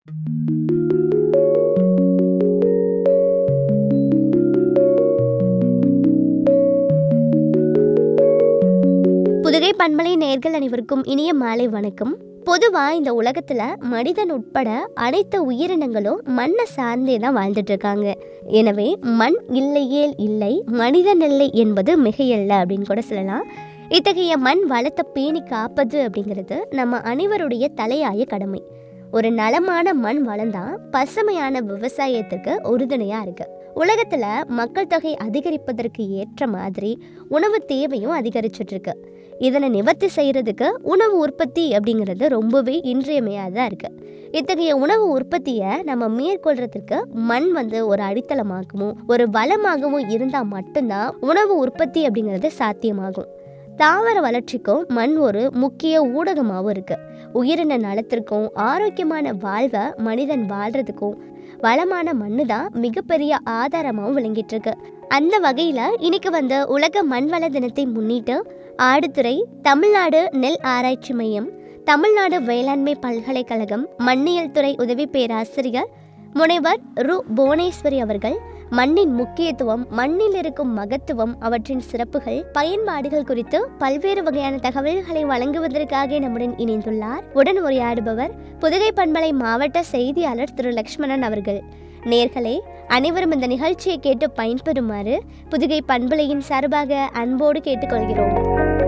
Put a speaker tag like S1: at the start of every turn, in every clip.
S1: புதுகை பண்பலை நேர்கள் அனைவருக்கும் இனிய மாலை வணக்கம் பொதுவாக இந்த உலகத்தில் மனிதன் உட்பட அனைத்து உயிரினங்களும் மண்ணை சார்ந்தே தான் வாழ்ந்துட்டு இருக்காங்க எனவே மண் இல்லையேல் இல்லை மனிதன் இல்லை என்பது மிகையல்ல அப்படின்னு கூட சொல்லலாம் இத்தகைய மண் வளத்தை பேணி காப்பது அப்படிங்கிறது நம்ம அனைவருடைய தலையாய கடமை ஒரு நலமான மண் வளம்தான் பசுமையான விவசாயத்துக்கு உறுதுணையாக இருக்கு உலகத்தில் மக்கள் தொகை அதிகரிப்பதற்கு ஏற்ற மாதிரி உணவு தேவையும் அதிகரிச்சிட்டு இருக்கு இதனை நிவர்த்தி செய்கிறதுக்கு உணவு உற்பத்தி அப்படிங்கிறது ரொம்பவே இன்றியமையாததாக இருக்குது இத்தகைய உணவு உற்பத்தியை நம்ம மேற்கொள்றதுக்கு மண் வந்து ஒரு அடித்தளமாகவும் ஒரு வளமாகவும் இருந்தால் மட்டும்தான் உணவு உற்பத்தி அப்படிங்கிறது சாத்தியமாகும் தாவர வளர்ச்சிக்கும் மண் ஒரு முக்கிய ஊடகமாகவும் இருக்குது உயிரின நலத்திற்கும் ஆரோக்கியமான வாழ்வை மனிதன் வாழ்கிறதுக்கும் வளமான மண்ணு தான் மிகப்பெரிய ஆதாரமாகவும் விளங்கிட்டு இருக்கு அந்த வகையில் இன்னைக்கு வந்த உலக மண்வள தினத்தை முன்னிட்டு ஆடுதுறை தமிழ்நாடு நெல் ஆராய்ச்சி மையம் தமிழ்நாடு வேளாண்மை பல்கலைக்கழகம் மண்ணியல் துறை உதவி பேராசிரியர் முனைவர் ரு புவனேஸ்வரி அவர்கள் மண்ணின் முக்கியத்துவம் மண்ணில் இருக்கும் மகத்துவம் அவற்றின் சிறப்புகள் பயன்பாடுகள் குறித்து பல்வேறு வகையான தகவல்களை வழங்குவதற்காக நம்முடன் இணைந்துள்ளார் உடன் உரையாடுபவர் புதுகை பண்பலை மாவட்ட செய்தியாளர் திரு லக்ஷ்மணன் அவர்கள் நேர்களே அனைவரும் இந்த நிகழ்ச்சியை கேட்டு பயன்பெறுமாறு புதுகை பண்பலையின் சார்பாக அன்போடு கேட்டுக்கொள்கிறோம்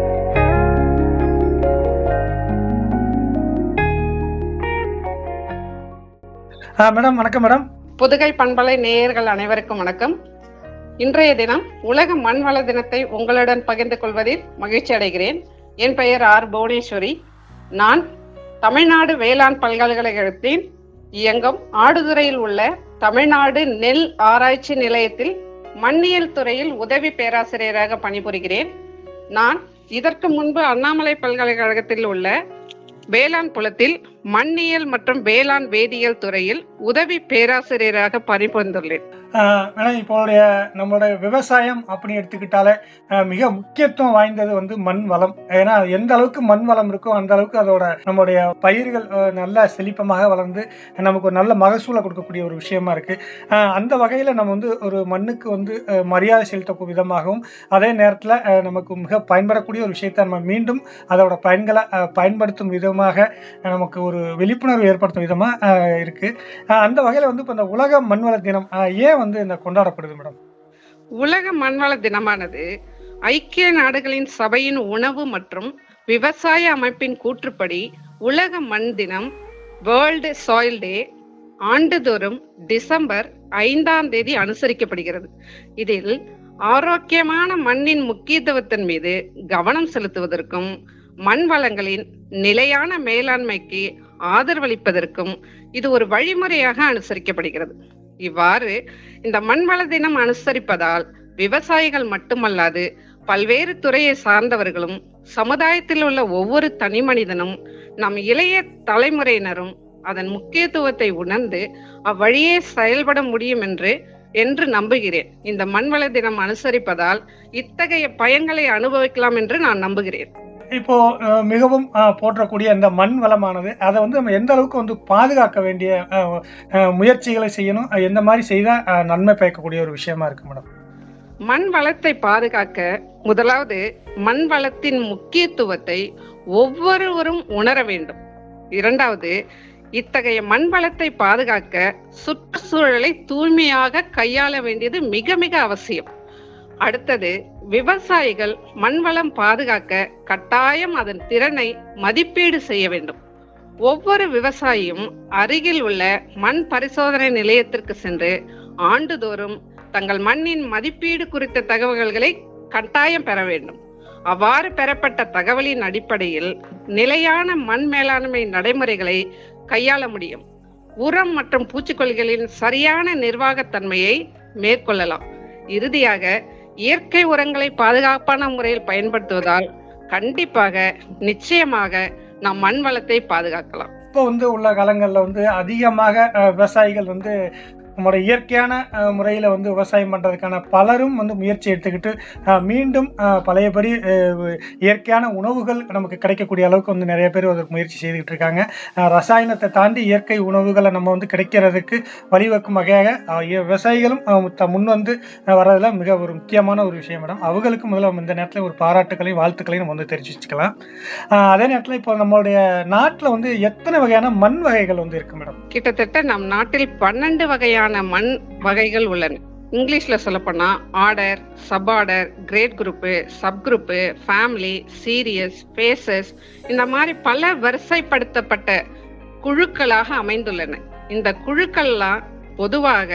S2: மேடம் வணக்கம் மேடம்
S3: புதுகை பண்பலை நேயர்கள் அனைவருக்கும் வணக்கம் இன்றைய தினம் உலக மண்வள தினத்தை உங்களுடன் பகிர்ந்து கொள்வதில் மகிழ்ச்சி அடைகிறேன் என் பெயர் ஆர் புவனேஸ்வரி நான் தமிழ்நாடு வேளாண் பல்கலைக்கழகத்தின் இயங்கும் ஆடுதுறையில் உள்ள தமிழ்நாடு நெல் ஆராய்ச்சி நிலையத்தில் மண்ணியல் துறையில் உதவி பேராசிரியராக பணிபுரிகிறேன் நான் இதற்கு முன்பு அண்ணாமலை பல்கலைக்கழகத்தில் உள்ள வேளாண் புலத்தில் மண்ணியல் மற்றும் வேளாண் வேதியியல் துறையில் உதவி பேராசிரியராக பணிபுரிந்துள்ளேன்
S2: மேடம் இப்போடைய நம்மளுடைய விவசாயம் அப்படின்னு எடுத்துக்கிட்டாலே அஹ், மிக முக்கியத்துவம் வாய்ந்தது வந்து மண் வளம் ஏன்னா எந்த அளவுக்கு மண் வளம் இருக்கோ அந்த அளவுக்கு அதோட நம்மளுடைய பயிர்கள் அஹ், நல்ல செழிப்பமாக வளர்ந்து நமக்கு ஒரு நல்ல மகசூலை கொடுக்கக்கூடிய ஒரு விஷயமா இருக்கு அஹ், அந்த வகையில் நம்ம வந்து ஒரு மண்ணுக்கு வந்து அஹ், மரியாதை செலுத்தக்கூடிய விதமாகவும் அதே நேரத்தில் நமக்கு மிக பயன்படக்கூடிய ஒரு விஷயத்தை நம்ம மீண்டும் அதோட பயன்களை அஹ், பயன்படுத்தும் விதமாக அஹ், நமக்கு ஒரு விழிப்புணர்வு ஏற்படுத்தும் விதமாக இருக்கு அஹ், அந்த வகையில் வந்து இப்போ இந்த உலக மண்வள தினம் அஹ், ஏன் வந்து இந்த கொண்டாடப்படுது மேடம்
S3: உலக மண்வள தினமானது ஐக்கிய நாடுகளின் சபையின் உணவு மற்றும் விவசாய அமைப்பின் கூற்றுப்படி உலக மண் தினம் வேர்ல்டு சாயில் டே ஆண்டுதோறும் டிசம்பர் ஐந்தாம் தேதி அனுசரிக்கப்படுகிறது இதில் ஆரோக்கியமான மண்ணின் முக்கியத்துவத்தின் மீது கவனம் செலுத்துவதற்கும் மண் வளங்களின் நிலையான மேலாண்மைக்கு ஆதரவளிப்பதற்கும் இது ஒரு வழிமுறையாக அனுசரிக்கப்படுகிறது இவ்வாறு இந்த மண்வள தினம் அனுசரிப்பதால் விவசாயிகள் மட்டுமல்லாது பல்வேறு துறையை சார்ந்தவர்களும் சமுதாயத்தில் உள்ள ஒவ்வொரு தனி மனிதனும் நம் இளைய தலைமுறையினரும் அதன் முக்கியத்துவத்தை உணர்ந்து அவ்வழியே செயல்பட முடியும் என்று என்று நம்புகிறேன் இந்த மண்வள தினம் அனுசரிப்பதால் இத்தகைய பயன்களை அனுபவிக்கலாம் என்று நான் நம்புகிறேன்
S2: இப்போ அஹ், மிகவும் அஹ், போற்றக்கூடிய இந்த மண் வளமானது அதை வந்து நம்ம எந்த அளவுக்கு வந்து பாதுகாக்க வேண்டிய அஹ், அஹ், முயற்சிகளை செய்யணும் அஹ், எந்த மாதிரி செய்தால் அஹ், நன்மை பயக்கக்கூடிய ஒரு விஷயமா இருக்கு மேடம்
S3: மண் வளத்தை பாதுகாக்க முதலாவது மண் வளத்தின் முக்கியத்துவத்தை ஒவ்வொருவரும் உணர வேண்டும் இரண்டாவது இத்தகைய மண் வளத்தை பாதுகாக்க சுற்றுச்சூழலை தூய்மையாக கையாள வேண்டியது மிக மிக அவசியம் அடுத்தது விவசாயிகள் மண் வளம் பாதுகாக்க கட்டாயம் அதன் திறனை மதிப்பீடு செய்ய வேண்டும் ஒவ்வொரு விவசாயியும் அருகில் உள்ள மண் பரிசோதனை நிலையத்திற்கு சென்று ஆண்டுதோறும் தங்கள் மண்ணின் மதிப்பீடு குறித்த தகவல்களை கட்டாயம் பெற வேண்டும் அவ்வாறு பெறப்பட்ட தகவலின் அடிப்படையில் நிலையான மண் மேலாண்மை நடைமுறைகளை கையாள முடியும் உரம் மற்றும் பூச்சிக்கொல்லிகளின் சரியான நிர்வாகத்தன்மையை மேற்கொள்ளலாம் இறுதியாக இயற்கை உரங்களை பாதுகாப்பான முறையில் பயன்படுத்துவதால் கண்டிப்பாக நிச்சயமாக நாம் மண் வளத்தை பாதுகாக்கலாம்
S2: இப்போ வந்து உள்ள காலங்களில் வந்து அதிகமாக அஹ், விவசாயிகள் வந்து நம்மளோட இயற்கையான அஹ், முறையில வந்து விவசாயம் பண்றதுக்கான பலரும் வந்து முயற்சி எடுத்துக்கிட்டு அஹ், மீண்டும் அஹ், பழையபடி அஹ், இயற்கையான உணவுகள் நமக்கு கிடைக்கக்கூடிய அளவுக்கு வந்து நிறைய பேர் அதுக்கு முயற்சி செய்துக்கிட்டு இருக்காங்க அஹ், ரசாயனத்தை தாண்டி இயற்கை உணவுகளை நம்ம வந்து கிடைக்கிறதுக்கு வழிவகுக்கும் வகையாக அஹ், இ- விவசாயிகளும் அஹ், த- முன் வந்து அஹ், வர்றதுல மிக ஒரு முக்கியமான ஒரு விஷயம் மேடம் அவங்களுக்கு முதல்ல நம்ம இந்த நேரத்தில் ஒரு பாராட்டுகளையும் வாழ்த்துக்களையும் நம்ம வந்து தெரிஞ்சு வச்சுக்கலாம் அஹ், அதே நேரத்தில் இப்போ நம்மளுடைய நாட்டில் வந்து எத்தனை வகையான மண் வகைகள் வந்து இருக்கு மேடம்
S3: கிட்டத்தட்ட நம் நாட்டில் பன்னெண்டு வகையான மண் வகைகள் உள்ளன இங்கிலீஷ்ல சொல்லப்போனா order suborder great group subgroup family series phases இந்த மாதிரி பல வரிசைப்படுத்தப்பட்ட குழுக்களாக அமைந்துள்ளன இந்த குழுக்கள்லாம் பொதுவாக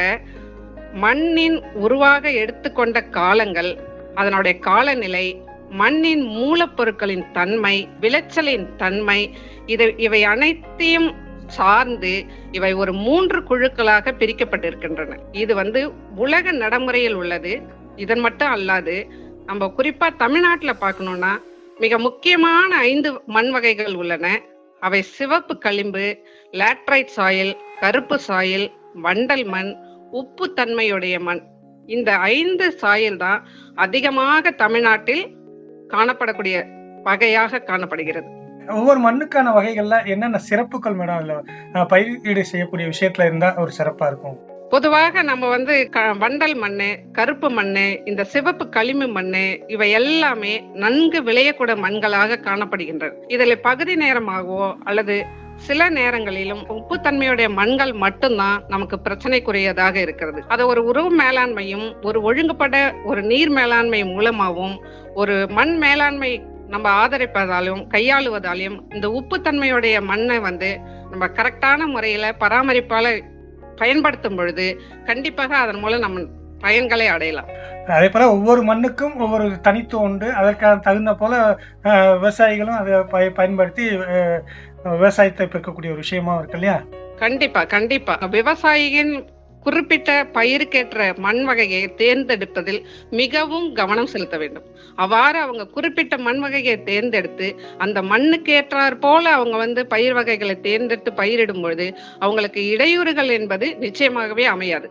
S3: மண்ணின் உருவாக எடுத்துக்கொண்ட காலங்கள் அதனுடைய காலநிலை மண்ணின் மூலப்பொருட்களின் தன்மை விளைச்சலின் தன்மை இது இவை அனைத்தையும் சார்ந்து இவை ஒரு மூன்று குழுக்களாக பிரிக்கப்பட்டிருக்கின்றன இது வந்து உலக நடைமுறையில் உள்ளது இதன் மட்டும் அல்லாது நம்ம குறிப்பா தமிழ்நாட்டுல பார்க்கணும்னா மிக முக்கியமான ஐந்து மண் வகைகள் உள்ளன அவை சிவப்பு களிம்பு லேட்ரைட் சாயில் கருப்பு சாயில் வண்டல் மண் உப்பு தன்மையுடைய மண் இந்த ஐந்து சாயில் தான் அதிகமாக தமிழ்நாட்டில் காணப்படக்கூடிய வகையாக காணப்படுகிறது
S2: ஒவ்வொரு மண்ணுக்கான வகைகள்ல என்னென்ன சிறப்புகள் மேடம் இல்ல அஹ், பயிரிடு செய்யக்கூடிய விஷயத்துல இருந்தா ஒரு சிறப்பா இருக்கும்
S3: பொதுவாக நம்ம வந்து க- வண்டல் மண்ணு கருப்பு மண்ணு இந்த சிவப்பு களிம்பு மண்ணு இவை எல்லாமே நன்கு விளையக்கூடிய மண்களாக காணப்படுகின்றன இதில் பகுதி நேரமாகவோ அல்லது சில நேரங்களிலும் உப்புத்தன்மையுடைய மண்கள் மட்டும்தான் நமக்கு பிரச்சனைக்குரியதாக இருக்கிறது அதை ஒரு உறவு மேலாண்மையும் ஒரு ஒழுங்குபட ஒரு நீர் மேலாண்மை மூலமாகவும் ஒரு மண் மேலாண்மை நம்ம ஆதரிப்பதாலும் கையாளுவதாலையும் இந்த உப்புத்தன்மையுடைய மண்ணை வந்து நம்ம கரெக்டான முறையில பராமரிப்பால பயன்படுத்தும் பொழுது கண்டிப்பாக அதன் மூலம் நம்ம பயன்களை அடையலாம்
S2: அதே போல ஒவ்வொரு மண்ணுக்கும் ஒவ்வொரு தனித்துவம் உண்டு அதற்கான தகுந்த போல அஹ், விவசாயிகளும் அதை பய- பயன்படுத்தி அஹ், விவசாயத்தை பெருக்கக்கூடிய ஒரு விஷயமா இருக்கு இல்லையா
S3: கண்டிப்பா கண்டிப்பா விவசாயியின் குறிப்பிட்ட பயிருக்கேற்ற மண் வகையை தேர்ந்தெடுப்பதில் மிகவும் கவனம் செலுத்த வேண்டும் அவ்வாறு அவங்க குறிப்பிட்ட மண் வகையை தேர்ந்தெடுத்து அந்த மண்ணுக்கு ஏற்றாற் போல அவங்க வந்து பயிர் வகைகளை தேர்ந்தெடுத்து பயிரிடும் பொழுது அவங்களுக்கு இடையூறுகள் என்பது நிச்சயமாகவே அமையாது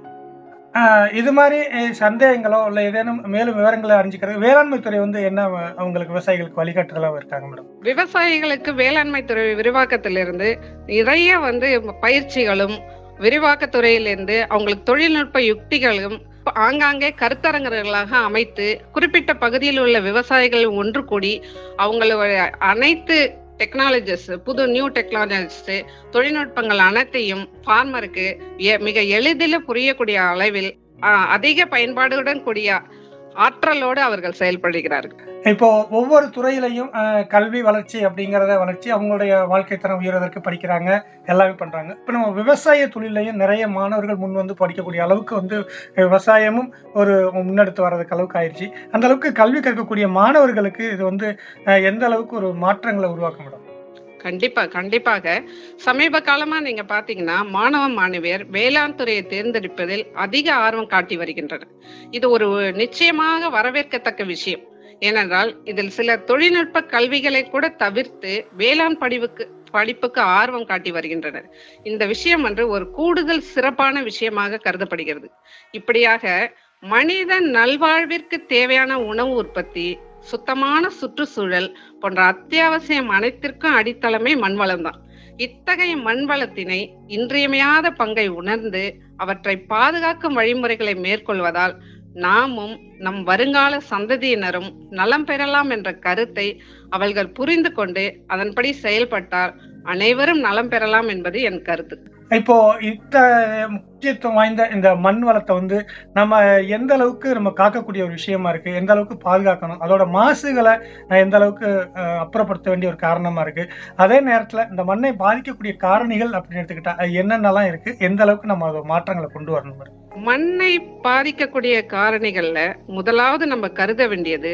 S2: அஹ், இது மாதிரி அஹ், சந்தேகங்களோ இல்ல ஏதேனும் மேலும் விவரங்களை அறிஞ்சுக்கிறது வேளாண்மை துறை வந்து என்ன அஹ், அவங்களுக்கு விவசாயிகளுக்கு வழிகாட்டுதலா இருக்காங்க மேடம்
S3: விவசாயிகளுக்கு வேளாண்மை துறை விரிவாக்கத்திலிருந்து நிறைய வந்து பயிற்சிகளும் விரிவாக்கத் துறையிலிருந்து அவங்களுக்கு தொழில்நுட்ப யுக்திகளும் ஆங்காங்கே கருத்தரங்கர்களாக அமைத்து குறிப்பிட்ட பகுதியில் உள்ள விவசாயிகள் ஒன்று கூடி அவங்களுடைய அனைத்து டெக்னாலஜிஸ் புது நியூ டெக்னாலஜிஸ் தொழில்நுட்பங்கள் அனைத்தையும் ஃபார்மருக்கு மிக எளிதில் புரியக்கூடிய அளவில் ஆ, அதிக பயன்பாடுடன் கூடிய ஆற்றலோடு அவர்கள் செயல்படுகிறார்கள்
S2: இப்போ ஒவ்வொரு துறையிலையும் அஹ், கல்வி வளர்ச்சி அப்படிங்கறத வளர்ச்சி அவங்களுடைய வாழ்க்கை தரம் உயர்வதற்கு படிக்கிறாங்க எல்லாமே பண்றாங்க இப்போ நம்ம விவசாய தொழிலையும் நிறைய மாணவர்கள் முன் வந்து படிக்கக்கூடிய அளவுக்கு வந்து விவசாயமும் ஒரு முன்னெடுத்து வர்றதுக்கு அளவுக்கு ஆயிடுச்சு அந்த அளவுக்கு கல்வி கற்கக்கூடிய மாணவர்களுக்கு இது வந்து அஹ், எந்த அளவுக்கு ஒரு மாற்றங்களை உருவாக்க முடியும்
S3: கண்டிப்பா கண்டிப்பாக சமீப காலமா நீங்க பாத்தீங்கன்னா மாணவ மாணவியர் வேளாண் துறையை தேர்ந்தெடுப்பதில் அதிக ஆர்வம் காட்டி வருகின்றனர் இது ஒரு நிச்சயமாக வரவேற்கத்தக்க விஷயம் ஏனென்றால் இதில் சில தொழில்நுட்ப கல்விகளை கூட தவிர்த்து வேளாண் படிவுக்கு படிப்புக்கு ஆர்வம் காட்டி வருகின்றனர் இந்த விஷயம் வந்து ஒரு கூடுதல் சிறப்பான விஷயமாக கருதப்படுகிறது இப்படியாக மனித நல்வாழ்விற்கு தேவையான உணவு உற்பத்தி சுத்தமான சுற்றுச்சூழல் போன்ற அத்தியாவசியம் அனைத்திற்கும் அடித்தளமே மண்வளம் தான் இத்தகைய மண்வளத்தினை இன்றியமையாத பங்கை உணர்ந்து அவற்றை பாதுகாக்கும் வழிமுறைகளை மேற்கொள்வதால் நாமும் நம் வருங்கால சந்ததியினரும் நலம் பெறலாம் என்ற கருத்தை அவர்கள் புரிந்து கொண்டு அதன்படி செயல்பட்டால் அனைவரும் நலம் பெறலாம் என்பது என் கருத்து
S2: இப்போ இத்த முக்கியத்துவம் வாய்ந்த இந்த மண் வளத்தை வந்து நம்ம எந்த அளவுக்கு நம்ம காக்கக்கூடிய ஒரு விஷயமா இருக்கு எந்த அளவுக்கு பாதுகாக்கணும் அதோட மாசுகளை அஹ், எந்த அளவுக்கு அஹ், அப்புறப்படுத்த வேண்டிய ஒரு காரணமா இருக்கு அதே நேரத்துல இந்த மண்ணை பாதிக்கக்கூடிய காரணிகள் அப்படின்னு எடுத்துக்கிட்டா அது என்னென்னலாம் இருக்கு எந்த அளவுக்கு நம்ம அதோட மாற்றங்களை கொண்டு வரணும் மேடம்?
S3: மண்ணை பாதிக்கக்கூடிய காரணிகள்ல முதலாவது நம்ம கருத வேண்டியது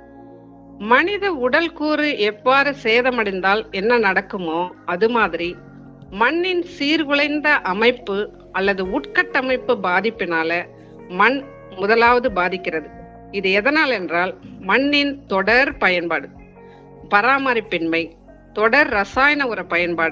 S3: மனித உடல் கூறு எவ்வாறு சேதமடைந்தால் என்ன நடக்குமோ அது மாதிரி மண்ணின் சீர்குலைந்த அமைப்பு அல்லது உட்கட்டமைப்பு பாதிப்பினால மண் முதலாவது பாதிக்கிறது இது எதனால் என்றால் மண்ணின் தொடர் பயன்பாடு பராமரிப்பின்மை தொடர் ரசாயன உர பயன்பாடு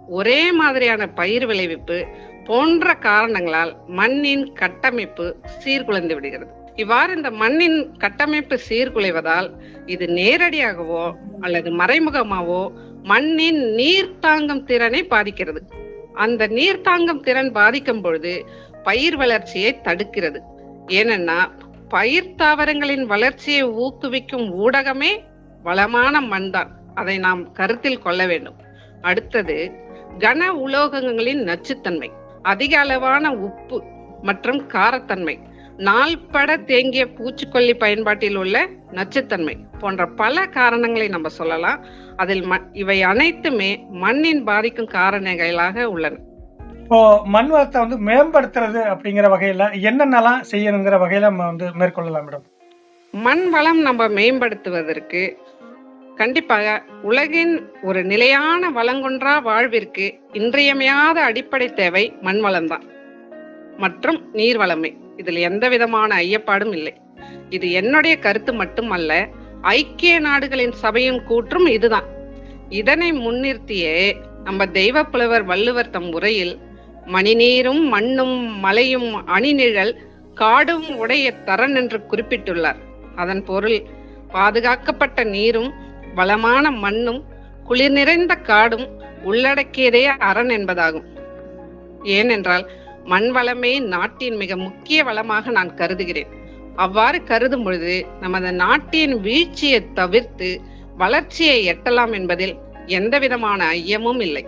S3: ஒரே மாதிரியான பயிர் விளைவிப்பு போன்ற காரணங்களால் மண்ணின் கட்டமைப்பு சீர்குலைந்து விடுகிறது இவ்வாறு இந்த மண்ணின் கட்டமைப்பு சீர்குலைவதால் இது நேரடியாகவோ அல்லது மறைமுகமாவோ மண்ணின் நீர் தாங்கும் திறனை பாதிக்கிறது அந்த நீர் தாங்கும் திறன் பாதிக்கும் பொழுது பயிர் வளர்ச்சியை தடுக்கிறது ஏனென்னா பயிர் தாவரங்களின் வளர்ச்சியை ஊக்குவிக்கும் ஊடகமே வளமான மண் தான் அதை நாம் கருத்தில் கொள்ள வேண்டும் அடுத்தது கன உலோகங்களின் நச்சுத்தன்மை அதிக அளவான உப்பு மற்றும் காரத்தன்மை நாள்பட தேங்கிய பூச்சிக்கொல்லி பயன்பாட்டில் உள்ள நச்சுத்தன்மை போன்ற பல காரணங்களை நம்ம சொல்லலாம் அதில் ம- இவை அனைத்துமே மண்ணின் பாதிக்கும் காரணிகளாக உள்ளன
S2: இப்போ மண் வளத்தை வந்து மேம்படுத்துறது அப்படிங்கிற வகையில என்னென்னலாம் செய்யணுங்கிற வகையில நம்ம வந்து மேற்கொள்ளலாம் மேடம்
S3: மண் வளம் நம்ம மேம்படுத்துவதற்கு கண்டிப்பாக உலகின் ஒரு நிலையான வளங்குன்றா வாழ்விற்கு இன்றியமையாத அடிப்படை தேவை மண் வளம்தான் மற்றும் நீர் வளமே இதில் எந்த விதமான ஐயப்பாடும் இல்லை இது என்னுடைய கருத்து மட்டுமல்ல ஐக்கிய நாடுகளின் சபையின் கூற்றும் இதுதான் இதனை முன்னிறுத்தியே நம்ம தெய்வ புலவர் வள்ளுவர் தம் உரையில் மணிநீரும் மண்ணும் மலையும் அணிநிழல் காடும் உடைய தரன் என்று குறிப்பிட்டுள்ளார் அதன் பொருள் பாதுகாக்கப்பட்ட நீரும் வளமான மண்ணும் குளிர் நிறைந்த காடும் உள்ளடக்கியதே அரண் என்பதாகும் ஏனென்றால் மண் வளமே நாட்டின் மிக முக்கிய வளமாக நான் கருதுகிறேன் அவ்வாறு கருதும் பொழுது நமது நாட்டின் வீழ்ச்சியை தவிர்த்து வளர்ச்சியை எட்டலாம் என்பதில் எந்த விதமான ஐயமும் இல்லை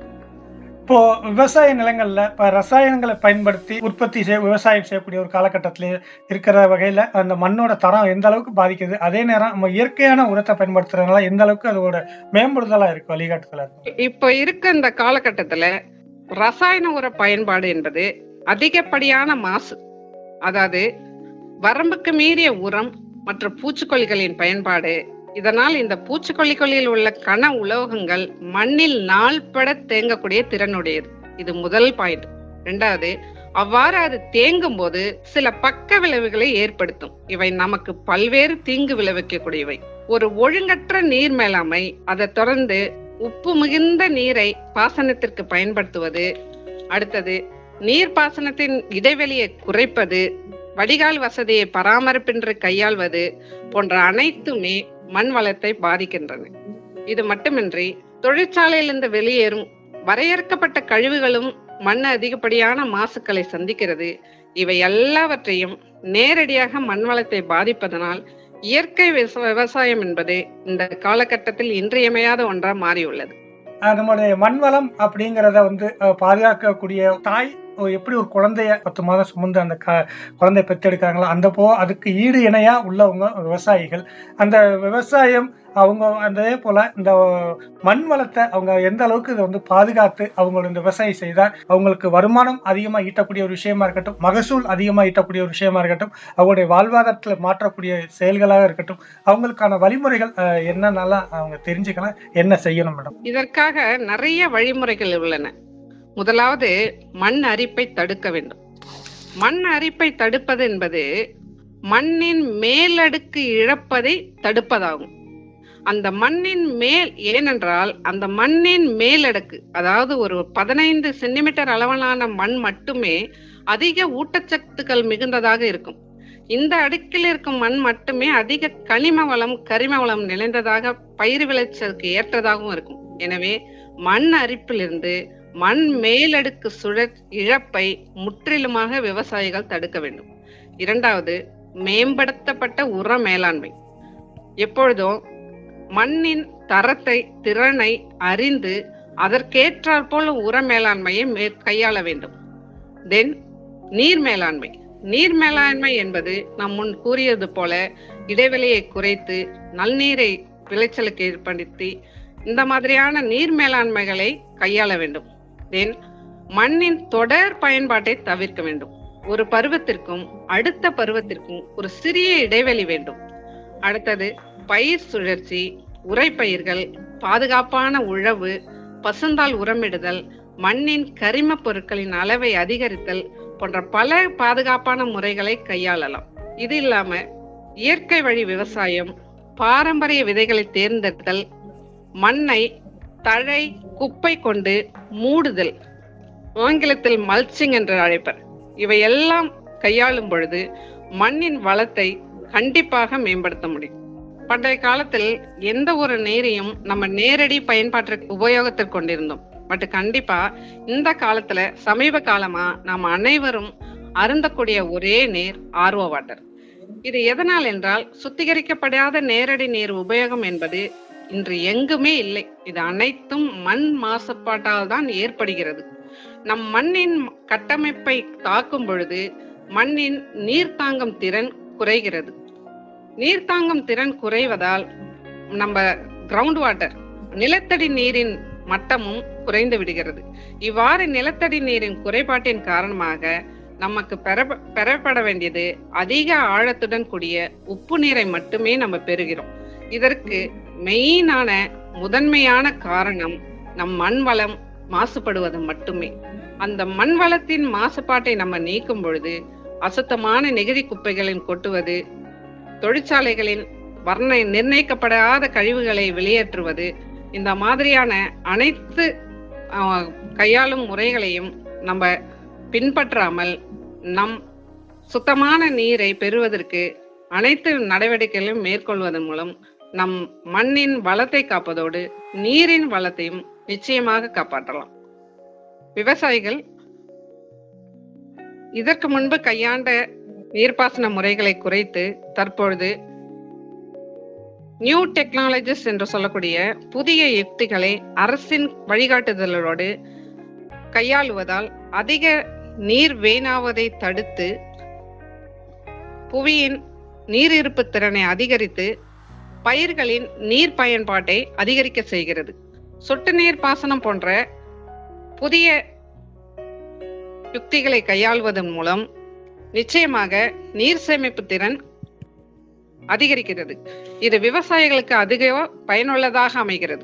S2: இப்போ விவசாய நிலங்கள்ல இப்ப ரசாயனங்களை பயன்படுத்தி உற்பத்தி செய்ய விவசாயம் செய்யக்கூடிய ஒரு காலகட்டத்தில இருக்கிற வகையில அந்த மண்ணோட தரம் எந்த அளவுக்கு பாதிக்குது அதே நேரம் நம்ம இயற்கையான உரத்தை பயன்படுத்துறதுனால எந்த அளவுக்கு அதோட மேம்படுதலா இருக்கு வழிகாட்டுதலா இருக்கு
S3: இப்ப இருக்க இந்த காலகட்டத்துல ரசாயன உர பயன்பாடு என்பது அதிகப்படியான மாசு அதாவது வரம்புக்கு மீறிய உரம் மற்றும் பூச்சிக்கொல்லிகளின் பயன்பாடு இதனால் இந்த பூச்சிக்கொல்லிகளில் உள்ள கன உலோகங்கள் மண்ணில் நாள்பட தேங்கக்கூடிய திறனுடையது இது முதல் பாயிண்ட் ரெண்டாவது அவ்வாறு அது தேங்கும் போது சில பக்க விளைவுகளை ஏற்படுத்தும் இவை நமக்கு பல்வேறு தீங்கு விளைவிக்கக்கூடியவை ஒரு ஒழுங்கற்ற நீர் மேலாண்மை அதை தொடர்ந்து உப்பு மிகுந்த நீரை பாசனத்திற்கு பயன்படுத்துவது அடுத்தது நீர் பாசனத்தின் இடைவெளியை குறைப்பது வடிகால் வசதியை பராமரிப்பின்றி கையாள்வது போன்ற அனைத்துமே மண் வளத்தை பாதிக்கின்றன இது மட்டுமின்றி தொழிற்சாலையிலிருந்து வெளியேறும் வரையறுக்கப்பட்ட கழிவுகளும் மண் அதிகப்படியான மாசுக்களை சந்திக்கிறது இவை எல்லாவற்றையும் நேரடியாக மண் வளத்தை பாதிப்பதனால் இயற்கை விவசா- விவசாயம் என்பது இந்த காலகட்டத்தில் இன்றியமையாத ஒன்றா மாறியுள்ளது
S2: அஹ் நம்மளுடைய மண் வளம் அப்படிங்கிறத வந்து அஹ், பாதுகாக்கக்கூடிய தாய் ஒரு எப்படி ஒரு குழந்தைய பத்து மாதம் சுமந்து அந்த க குழந்தைய பெற்றெடுக்காங்களோ அந்த போ அதுக்கு ஈடு இணையா உள்ளவங்க விவசாயிகள் அந்த விவசாயம் அவங்க அதே போல இந்த மண் வளத்தை அவங்க எந்த அளவுக்கு இதை வந்து பாதுகாத்து அவங்களோட இந்த விவசாயம் செய்தால் அவங்களுக்கு வருமானம் அதிகமா ஈட்டக்கூடிய ஒரு விஷயமா இருக்கட்டும் மகசூல் அதிகமா ஈட்டக்கூடிய ஒரு விஷயமா இருக்கட்டும் அவங்களுடைய வாழ்வாதாரத்துல மாற்றக்கூடிய செயல்களாக இருக்கட்டும் அவங்களுக்கான வழிமுறைகள் அஹ், என்னென்னலாம் அவங்க தெரிஞ்சுக்கலாம் என்ன செய்யணும் மேடம்
S3: இதற்காக நிறைய வழிமுறைகள் உள்ளன முதலாவது மண் அரிப்பை தடுக்க வேண்டும் மண் அரிப்பை தடுப்பது என்பது மண்ணின் மேலடுக்கு இழப்பதை தடுப்பதாகும் அந்த மண்ணின் மேல் ஏனென்றால் அந்த மண்ணின் மேலடுக்கு அதாவது ஒரு பதினைந்து சென்டிமீட்டர் அளவிலான மண் மட்டுமே அதிக ஊட்டச்சத்துக்கள் மிகுந்ததாக இருக்கும் இந்த அடுக்கில் இருக்கும் மண் மட்டுமே அதிக கனிம வளம் கரிம வளம் நிறைந்ததாக பயிர் விளைச்சலுக்கு ஏற்றதாகவும் இருக்கும் எனவே மண் அரிப்பிலிருந்து மண் மேலடுக்கு சுழற் இழப்பை முற்றிலுமாக விவசாயிகள் தடுக்க வேண்டும் இரண்டாவது மேம்படுத்தப்பட்ட உர மேலாண்மை எப்பொழுதும் மண்ணின் தரத்தை திறனை அறிந்து அதற்கேற்றாற்போல் உர மேலாண்மையை மே- கையாள வேண்டும் தென் நீர் மேலாண்மை நீர் மேலாண்மை என்பது நாம் முன் கூறியது போல இடைவெளியை குறைத்து நல்நீரை விளைச்சலுக்கு ஏற்படுத்தி இந்த மாதிரியான நீர் மேலாண்மைகளை கையாள வேண்டும் தென் மண்ணின் தொடர் பயன்பாட்டை தவிர்க்க வேண்டும் ஒரு பருவத்திற்கும் அடுத்த பருவத்திற்கும் ஒரு சிறிய இடைவெளி வேண்டும் அடுத்தது பயிர் சுழற்சி உரைப்பயிர்கள் பாதுகாப்பான உழவு பசுந்தாள் உரமிடுதல் மண்ணின் கரிம பொருட்களின் அளவை அதிகரித்தல் போன்ற பல பாதுகாப்பான முறைகளை கையாளலாம் இது இல்லாம இயற்கை வழி விவசாயம் பாரம்பரிய விதைகளை தேர்ந்தெடுத்தல் மண்ணை தழை குப்பை கொண்டு மூடுதல் ஆங்கிலத்தில் மல்ச்சிங் என்று அழைப்பர் இவையெல்லாம் கையாளும் பொழுது மண்ணின் வளத்தை கண்டிப்பாக மேம்படுத்த முடியும் பண்டைய காலத்தில் எந்த ஒரு நீரையும் நம்ம நேரடி பயன்பாட்டிற்கு உபயோகத்தில் கொண்டிருந்தோம் பட் கண்டிப்பா இந்த காலத்துல சமீப காலமா நாம் அனைவரும் அருந்தக்கூடிய ஒரே நீர் ஆர்வ வாட்டர் இது எதனால் என்றால் சுத்திகரிக்கப்படாத நேரடி நீர் உபயோகம் என்பது இன்று எங்குமே இல்லை இது அனைத்தும் மண் மாசுபாட்டால் தான் ஏற்படுகிறது நம் மண்ணின் கட்டமைப்பை தாக்கும் பொழுது மண்ணின் நீர் தாங்கும் திறன் குறைகிறது நீர் தாங்கும் திறன் குறைவதால் நம்ம கிரவுண்ட் வாட்டர் நிலத்தடி நீரின் மட்டமும் குறைந்து விடுகிறது இவ்வாறு நிலத்தடி நீரின் குறைபாட்டின் காரணமாக நமக்கு பெற பெறப்பட வேண்டியது அதிக ஆழத்துடன் கூடிய உப்பு நீரை மட்டுமே நம்ம பெறுகிறோம் இதற்கு மெயினான முதன்மையான காரணம் நம் மண் வளம் மாசுபடுவது மட்டுமே அந்த மண் வளத்தின் மாசுபாட்டை நம்ம நீக்கும் பொழுது அசுத்தமான நெகிழி குப்பைகளின் கொட்டுவது தொழிற்சாலைகளின் வர்ண நிர்ணயிக்கப்படாத கழிவுகளை வெளியேற்றுவது இந்த மாதிரியான அனைத்து ஆஹ், கையாளும் முறைகளையும் நம்ம பின்பற்றாமல் நம் சுத்தமான நீரை பெறுவதற்கு அனைத்து நடவடிக்கைகளையும் மேற்கொள்வதன் மூலம் நம் மண்ணின் வளத்தை காப்பதோடு நீரின் வளத்தையும் நிச்சயமாக காப்பாற்றலாம் விவசாயிகள் இதற்கு முன்பு கையாண்ட நீர்ப்பாசன முறைகளை குறைத்து தற்பொழுது நியூ டெக்னாலஜிஸ் என்று சொல்லக்கூடிய புதிய யுக்திகளை அரசின் வழிகாட்டுதலோடு கையாளுவதால் அதிக நீர் வீணாவதை தடுத்து புவியின் நீர் இருப்பு திறனை அதிகரித்து பயிர்களின் நீர் பயன்பாட்டை அதிகரிக்க செய்கிறது சொட்டு நீர் பாசனம் போன்ற புதிய யுக்திகளை கையாள்வதன் மூலம் நிச்சயமாக நீர் சேமிப்பு திறன் அதிகரிக்கிறது இது விவசாயிகளுக்கு அதிக பயனுள்ளதாக அமைகிறது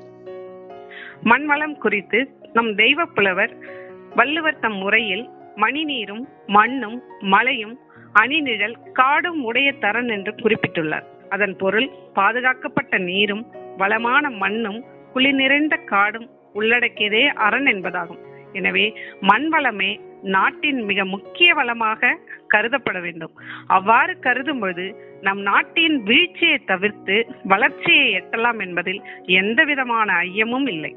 S3: மண் வளம் குறித்து நம் தெய்வ புலவர் வள்ளுவர் தம் முறையில் மணிநீரும் மண்ணும் மலையும் அணிநிழல் காடும் உடைய தரன் என்று குறிப்பிட்டுள்ளார் அதன் பொருள் பாதுகாக்கப்பட்ட நீரும் வளமான மண்ணும் குளிர் நிறைந்த காடும் உள்ளடக்கியதே அரண் என்பதாகும் எனவே மண் வளமே நாட்டின் மிக முக்கிய வளமாக கருதப்பட வேண்டும் அவ்வாறு கருதும் பொழுது நம் நாட்டின் வீழ்ச்சியை தவிர்த்து வளர்ச்சியை எட்டலாம் என்பதில் எந்த விதமான ஐயமும் இல்லை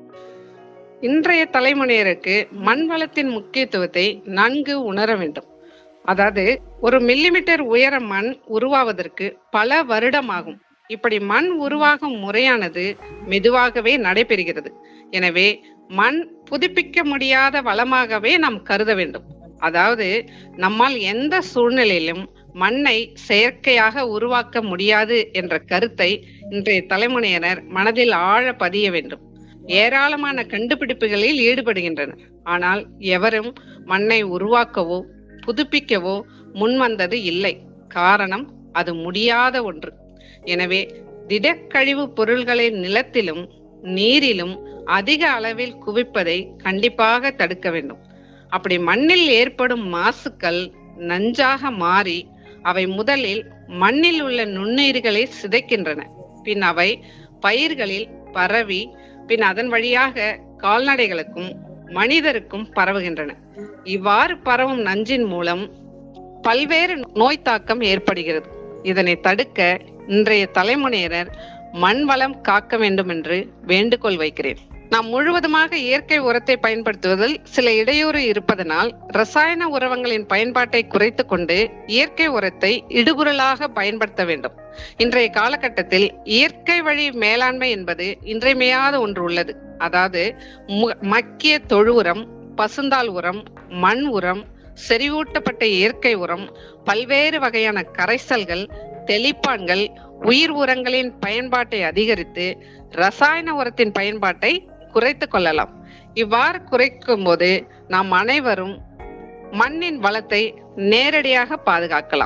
S3: இன்றைய தலைமுறையினருக்கு மண் வளத்தின் முக்கியத்துவத்தை நன்கு உணர வேண்டும் அதாவது ஒரு மில்லிமீட்டர் உயர மண் உருவாவதற்கு பல வருடமாகும் இப்படி மண் உருவாகும் முறையானது மெதுவாகவே நடைபெறுகிறது எனவே மண் புதுப்பிக்க முடியாத வளமாகவே நாம் கருத வேண்டும் அதாவது நம்மால் எந்த சூழ்நிலையிலும் மண்ணை செயற்கையாக உருவாக்க முடியாது என்ற கருத்தை இன்றைய தலைமுறையினர் மனதில் ஆழ பதிய வேண்டும் ஏராளமான கண்டுபிடிப்புகளில் ஈடுபடுகின்றனர் ஆனால் எவரும் மண்ணை உருவாக்கவோ புதுப்பிக்கவோ முன்வந்தது இல்லை காரணம் அது முடியாத ஒன்று எனவே திடக்கழிவு பொருள்களை நிலத்திலும் நீரிலும் அதிக அளவில் குவிப்பதை கண்டிப்பாக தடுக்க வேண்டும் அப்படி மண்ணில் ஏற்படும் மாசுக்கள் நஞ்சாக மாறி அவை முதலில் மண்ணில் உள்ள நுண்ணுயிர்களை சிதைக்கின்றன பின் அவை பயிர்களில் பரவி பின் அதன் வழியாக கால்நடைகளுக்கும் மனிதருக்கும் பரவுகின்றன இவ்வாறு பரவும் நஞ்சின் மூலம் பல்வேறு நோய் தாக்கம் ஏற்படுகிறது இதனை தடுக்க இன்றைய தலைமுறையினர் மண் வளம் காக்க வேண்டும் என்று வேண்டுகோள் வைக்கிறேன் நாம் முழுவதுமாக இயற்கை உரத்தை பயன்படுத்துவதில் சில இடையூறு இருப்பதனால் ரசாயன உரங்களின் பயன்பாட்டை குறைத்து கொண்டு இயற்கை உரத்தை இடுபொருளாக பயன்படுத்த வேண்டும் இன்றைய காலகட்டத்தில் இயற்கை வழி மேலாண்மை என்பது இன்றியமையாத ஒன்று உள்ளது அதாவது மு- மக்கிய தொழு உரம் பசுந்தாள் உரம் மண் உரம் செறிவூட்டப்பட்ட இயற்கை உரம் பல்வேறு வகையான கரைசல்கள் தெளிப்பான்கள் உயிர் உரங்களின் பயன்பாட்டை அதிகரித்து ரசாயன உரத்தின் பயன்பாட்டை குறைத்து கொள்ளலாம் இவ்வாறு குறைக்கும் போது நாம் அனைவரும் மண்ணின் வளத்தை நேரடியாக பாதுகாக்கலாம்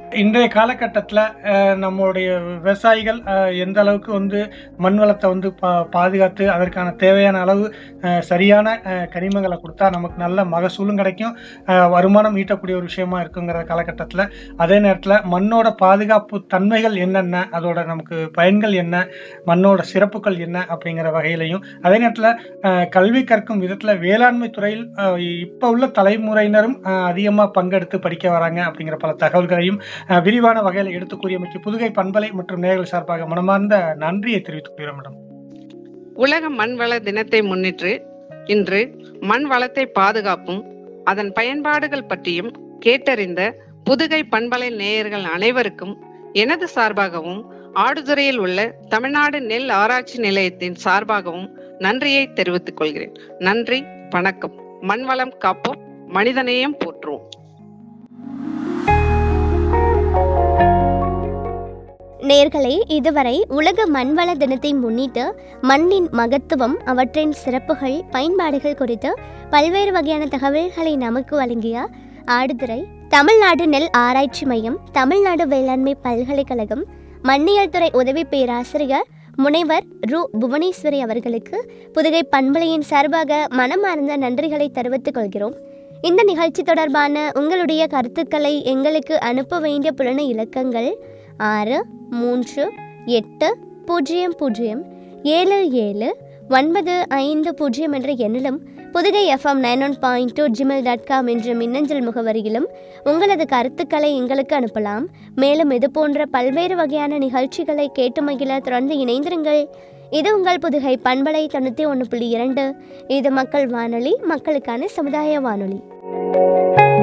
S2: இன்றைய காலகட்டத்தில் நம்மளுடைய விவசாயிகள் அஹ், எந்த அளவுக்கு வந்து மண் வளத்தை வந்து பா பாதுகாத்து அதற்கான தேவையான அளவு அஹ், சரியான அஹ், கனிமங்களை கொடுத்தா நமக்கு நல்ல மகசூலும் கிடைக்கும் அஹ், வருமானம் ஈட்டக்கூடிய ஒரு விஷயமா இருக்குங்கிற காலகட்டத்தில் அதே நேரத்தில் மண்ணோட பாதுகாப்பு தன்மைகள் என்னென்ன அதோட நமக்கு பயன்கள் என்ன மண்ணோட சிறப்புகள் என்ன அப்படிங்கிற வகையிலையும் அதே நேரத்தில் கல்வி கற்கும் விதத்தில் வேளாண்மை துறையில் அஹ், இப்போ உள்ள தலைமுறையினரும் அதிகமாக பங்கெடுத்து படிக்க வராங்க அப்படிங்கிற பல தகவல்களையும் அஹ், விரிவான வகையில் எடுத்து கூறியமைக்கு புதுகை பண்பலை மற்றும் நேயர்கள் சார்பாக மனமார்ந்த நன்றியை தெரிவித்துக் கொள்கிறோம் மேடம்
S3: உலக மண்வள தினத்தை முன்னிட்டு இன்று மண் வளத்தை பாதுகாப்பும் அதன் பயன்பாடுகள் பற்றியும் கேட்டறிந்த புதுகை பண்பலை நேயர்கள் அனைவருக்கும் எனது சார்பாகவும் ஆடுதுறையில் உள்ள தமிழ்நாடு நெல் ஆராய்ச்சி நிலையத்தின் சார்பாகவும் நன்றியை தெரிவித்துக் கொள்கிறேன் நன்றி வணக்கம் மண்வளம் காப்போம் மனிதநேயம் போற்றுவோம்
S1: நேர்களே இதுவரை உலக மண்வள தினத்தை முன்னிட்டு மண்ணின் மகத்துவம் அவற்றின் சிறப்புகள் பயன்பாடுகள் குறித்து பல்வேறு வகையான தகவல்களை நமக்கு வழங்கிய ஆடுதுறை தமிழ்நாடு நெல் ஆராய்ச்சி மையம் தமிழ்நாடு வேளாண்மை பல்கலைக்கழகம் மண்ணியல் துறை உதவி பேராசிரியர் முனைவர் ரு புவனேஸ்வரி அவர்களுக்கு புதுகை பண்பலையின் சார்பாக மனமார்ந்த நன்றிகளை தெரிவித்துக் கொள்கிறோம் இந்த நிகழ்ச்சி தொடர்பான உங்களுடைய கருத்துக்களை எங்களுக்கு அனுப்ப வேண்டிய புலன இலக்கங்கள் ஆறு மூன்று எட்டு பூஜ்ஜியம் பூஜ்ஜியம் ஏழு ஏழு ஒன்பது ஐந்து பூஜ்ஜியம் என்ற எண்ணிலும் Pudugai FM nine one point two Gmail dot com என்ற மின்னஞ்சல் முகவரியிலும் உங்களது கருத்துக்களை எங்களுக்கு அனுப்பலாம் மேலும் இது போன்ற பல்வேறு வகையான நிகழ்ச்சிகளை கேட்டு மகிழ தொடர்ந்து இணைந்திருங்கள் இது உங்கள் புதுகை பண்பலை தொண்ணூற்றி ஒன்று புள்ளி இரண்டு இது மக்கள் வானொலி மக்களுக்கான சமுதாய வானொலி